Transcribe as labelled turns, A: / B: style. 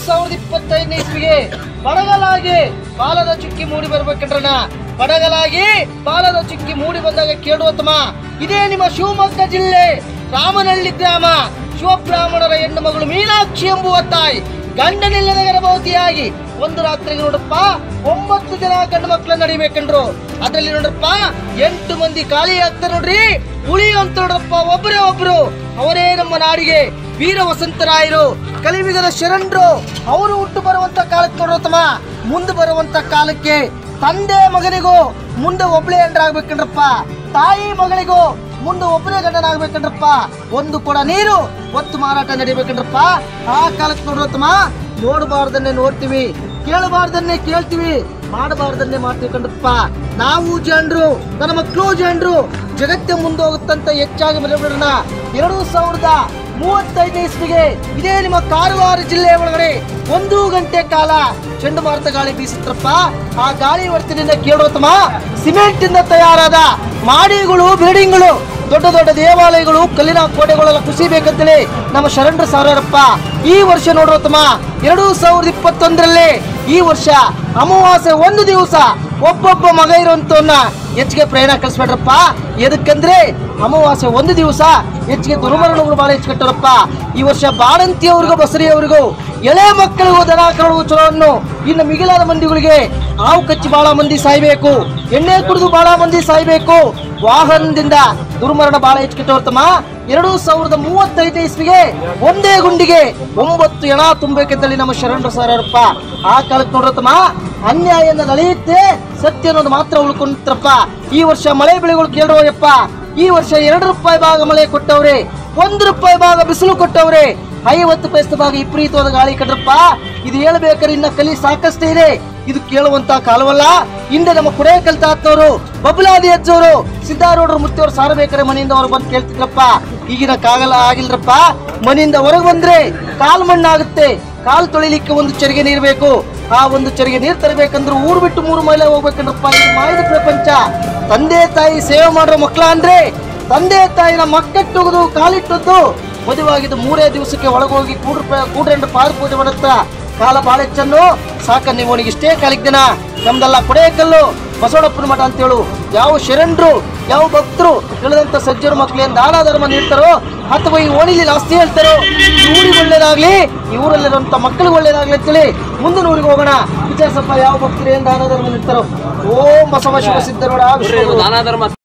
A: ಸಾವಿರದ ಇಪ್ಪತ್ತೈದನೇ ಇಸ್ವಿಗೆ ಬಡಗಲಾಗಿ ಬಾಲದ ಚುಕ್ಕಿ ಮೂಡಿ ಬರ್ಬೇಕಂಡ್ರಣ ಬಡಗಲಾಗಿ ಬಾಲದ ಚುಕ್ಕಿ ಮೂಡಿ ಬಂದಾಗ ಕೇಳುವತ್ತಮ ಇದೇ ನಿಮ್ಮ ಶಿವಮೊಗ್ಗ ಜಿಲ್ಲೆ ರಾಮನಹಳ್ಳಿ ಗ್ರಾಮ ಶಿವಬ್ರಾಹ್ಮಣರ ಹೆಣ್ಣು ಮಗಳು ಮೀನಾಕ್ಷಿ ಎಂಬುವ ತಾಯಿ ಗಂಡನಿಲ್ಲದ ಗರ್ಭವತಿಯಾಗಿ ಒಂದು ರಾತ್ರಿಗೆ ನೋಡಪ್ಪ ಒಂಬತ್ತು ಜನ ಗಂಡು ಮಕ್ಕಳನ್ನ ನಡಿಬೇಕಂಡ್ರು ಅದ್ರಲ್ಲಿ ನೋಡ್ರಪ್ಪ ಎಂಟು ಮಂದಿ ಖಾಲಿ ಆಗ್ತಾರೆ ನೋಡ್ರಿ ಉಳಿಯುವಂತ ನೋಡ್ರಪ್ಪ ಒಬ್ಬರೇ ಒಬ್ರು ಅವರೇ ನಮ್ಮ ನಾಡಿಗೆ ವೀರ ವಸಂತರಾಯರು ಕಲಿವಿಗದ ಶರಣರು ಅವರು ಹುಟ್ಟು ಬರುವಂತ ಕಾಲಕ್ಕೆ ನೋಡೋತಮ್ಮ ಮುಂದೆ ಬರುವಂತ ಕಾಲಕ್ಕೆ ತಂದೆ ಮಗನಿಗೂ ಮುಂದೆ ಒಬ್ಳೆ ಹೆಂಡ್ರಾಗ್ಬೇಕಂಡ್ರಪ್ಪ ತಾಯಿ ಮಗಳಿಗೂ ಮುಂದೆ ಒಬ್ಬರೇ ಗಂಡನಾಗ್ಬೇಕಂಡ್ರಪ್ಪ ಒಂದು ಕೊಡ ನೀರು ಒತ್ತು ಮಾರಾಟ ನಡಿಬೇಕಂಡ್ರಪ್ಪ ಆ ಕಾಲಕ್ಕೆ ನೋಡ್ರತ್ತಮ್ಮ ನೋಡಬಾರ್ದನ್ನೇ ನೋಡ್ತೀವಿ ಕೇಳಬಾರ್ದನ್ನೇ ಕೇಳ್ತೀವಿ ಮಾಡಬಾರ್ದನ್ನೇ ಮಾಡ್ತೀವಿ ಕಂಡ್ರಪ್ಪ ನಾವು ಜನರು ನನ್ನ ಮಕ್ಕಳು ಜನರು ಜಗತ್ತೇ ಮುಂದೋಗುತ್ತಂತ ಹೆಚ್ಚಾಗಿ ಮರೆಬಿಡೋಣ ಎರಡು ಸಾವಿರದ ಮೂವತ್ತೈದನೇ ಇಸ್ವಿಗೆ ಇದೇ ನಿಮ್ಮ ಕಾರವಾರ ಜಿಲ್ಲೆ ಒಳಗಡೆ ಒಂದು ಗಂಟೆ ಕಾಲ ಚಂಡಮಾರುತ ಗಾಳಿ ಬೀಸುತ್ತಪ್ಪ ಆ ಗಾಳಿ ಹೊರತಿನಿಂದ ಕೇಳೋತಮ್ಮ ಸಿಮೆಂಟ್ ಇಂದ ತಯಾರಾದ ಮಾಡಿಗಳು ಬಿಲ್ಡಿಂಗ್ಗಳು ದೊಡ್ಡ ದೊಡ್ಡ ದೇವಾಲಯಗಳು ಕಲ್ಲಿನ ಕೋಟೆಗಳೆಲ್ಲ ಕುಸಿಬೇಕಂತೇಳಿ ನಮ್ಮ ಶರಣರು ಸಾರಪ್ಪ ಈ ವರ್ಷ ನೋಡ್ರತಮ್ಮ ಎರಡು ಸಾವಿರದ ಇಪ್ಪತ್ತೊಂದರಲ್ಲಿ ಈ ವರ್ಷ ಅಮಾವಾಸ್ಯೆ ಒಂದು ದಿವಸ ಒಬ್ಬೊಬ್ಬ ಮಗ ಇರುವಂತವನ್ನ ಹೆಚ್ಚಿಗೆ ಪ್ರಯಾಣ ಕಳಿಸ್ಬೇಡ್ರಪ್ಪ ಎದಕ್ಕಂದ್ರೆ ಅಮಾವಾಸ್ಯೆ ಒಂದು ದಿವಸ ಹೆಚ್ಚಿಗೆ ದುರ್ಮರಣಗಳು ಬಹಳ ಹೆಚ್ಚು ಕಟ್ಟರಪ್ಪ ಈ ವರ್ಷ ಬಾಣಂತಿಯವರಿಗೂ ಬಸರಿಯವರಿಗೂ ಎಳೆ ಮಕ್ಕಳಿಗೂ ದನ ಕರಳು ಚಲವನ್ನು ಇನ್ನು ಮಿಗಿಲಾದ ಮಂದಿಗಳಿಗೆ ಹಾವು ಕಚ್ಚಿ ಬಹಳ ಮಂದಿ ಸಾಯ್ಬೇಕು ಎಣ್ಣೆ ಕುಡಿದು ಬಹಳ ಮಂದಿ ಸಾಯ್ಬೇಕು ವಾಹನದಿಂದ ದುರ್ಮರಣ ಬಹಳ ಹೆಚ್ಚು ಕೆಟ್ಟವರ್ತಮ್ಮ ಎರಡು ಸಾವಿರದ ಮೂವತ್ತೈದನೇ ಇಸ್ವಿಗೆ ಒಂದೇ ಗುಂಡಿಗೆ ಒಂಬತ್ತು ಎಣ ತುಂಬಬೇಕಂತೇಳಿ ನಮ್ಮ ಶರಣರು ಸಾರಪ್ಪ ಆ ಕಾಲಕ್ಕೆ ನೋಡ್ರತ್ತಮ್ಮ ಅನ್ಯಾಯನ ನಡೆಯುತ್ತೆ ಸತ್ಯ ಅನ್ನೋದು ಮಾತ್ರ ಉಳ್ಕೊಂಡ್ರಪ್ಪ ಈ ವರ್ಷ ಮಳೆ ಬೆಳೆಗಳು ಕೇಳುವಯ್ಯಪ್ಪ ಈ ವರ್ಷ ಎರಡು ರೂಪಾಯಿ ಭಾಗ ಮಳೆ ಕೊಟ್ಟವ್ರೆ ಒಂದು ರೂಪಾಯಿ ಭಾಗ ಬಿಸಿಲು ಕೊಟ್ಟವ್ರೆ ಐವತ್ತು ಪೈಸೆ ಭಾಗ ವಿಪರೀತವಾದ ಗಾಳಿ ಕಟ್ರಪ್ಪ ಇದು ಹೇಳ್ಬೇಕಾದ್ರೆ ಇನ್ನ ಕಲಿ ಸಾಕಷ್ಟೇ ಇದೆ ಇದು ಕೇಳುವಂತ ಕಾಲವಲ್ಲ ಹಿಂದೆ ನಮ್ಮ ಕುಡೆ ಕಲ್ತಾತ್ನವರು ಬಬಲಾದಿ ಅಜ್ಜವರು ಸಿದ್ದಾರೂಢರು ಮುತ್ತಿಯವರು ಸಾರಬೇಕಾದ್ರೆ ಮನೆಯಿಂದ ಹೊರಗೆ ಬಂದು ಕೇಳ್ತಿದ್ರಪ್ಪ ಈಗಿನ ಕಾಗಲ್ಲ ಆಗಿಲ್ರಪ್ಪ ಮನೆಯಿಂದ ಹೊರಗೆ ಬಂದ್ರೆ ಕಾಲ್ ಮಣ್ಣಾಗುತ್ತೆ ಕಾಲ್ ತೊಳಿಲಿಕ್ಕೆ ಒಂದು ಚರಿಗೆ ನೀರು ಬೇಕು ಆ ಒಂದು ಚರಿಗೆ ನೀರು ತರಬೇಕಂದ್ರೆ ಊರು ಬಿಟ್ಟು ಮೂರು ಮೈಲೆ ಹೋಗ್ಬೇಕಂದ್ರಪ್ಪ ಇದು ಮಾಯದ ಪ್ರಪಂಚ ತಂದೆ ತಾಯಿ ಸೇವೆ ಮಾಡೋ ಮಕ್ಕಳ ಅಂದ್ರೆ ತಂದೆ ತಾಯಿನ ಮಕ್ಕಟ್ಟುವುದು ಕಾಲಿಟ್ಟದ್ದು ಮದುವಾಗಿದ್ದು ಮೂರೇ ದಿವಸಕ್ಕೆ ಒಳಗೋಗಿ ಕೂಡ್ರ ಕೂಡ್ರೆಂಡು ಪಾದ ಪೂಜೆ ಮಾಡುತ್ತ ಕಾಲ ಬಾಳ ಹೆಚ್ಚನ್ನು ಸಾಕ ನೀವು ಅವನಿಗೆ ಇಷ್ಟೇ ಕಾಲಿಗೆ ದಿನ ನಮ್ದೆಲ್ಲ ಕೊಡೆಕಲ್ಲು ಬಸವಣ್ಣಪ್ಪನ ಮಠ ಅಂತೇಳು ಯಾವ ಶರಣರು ಯಾವ ಭಕ್ತರು ತಿಳಿದಂತ ಸಜ್ಜರು ಮಕ್ಳು ಏನ್ ದಾನ ಧರ್ಮ ನೀಡ್ತಾರೋ ಅಥವಾ ಈ ಓಣಿಲಿ ಆಸ್ತಿ ಹೇಳ್ತಾರೋ ಈ ಊರಿಗೆ ಒಳ್ಳೇದಾಗ್ಲಿ ಈ ಊರಲ್ಲಿರುವಂತ ಮಕ್ಕಳಿಗೆ ಒಳ್ಳೇದಾಗ್ಲಿ ಅಂತೇಳಿ ಮುಂದಿನ ಊರಿಗೆ ಹೋಗೋಣ ವಿಚಾರಿಸಪ್ಪ ಯಾವ ಭಕ್ತರು ಏನ್ ದಾನ ಧರ್ಮ ನೀಡ್ತಾರೋ ಓಂ ಬಸವ ಶಿವ ಸಿದ್ಧರೋಡ ವಿಶ್ವ
B: ದಾನ ಧರ್ಮ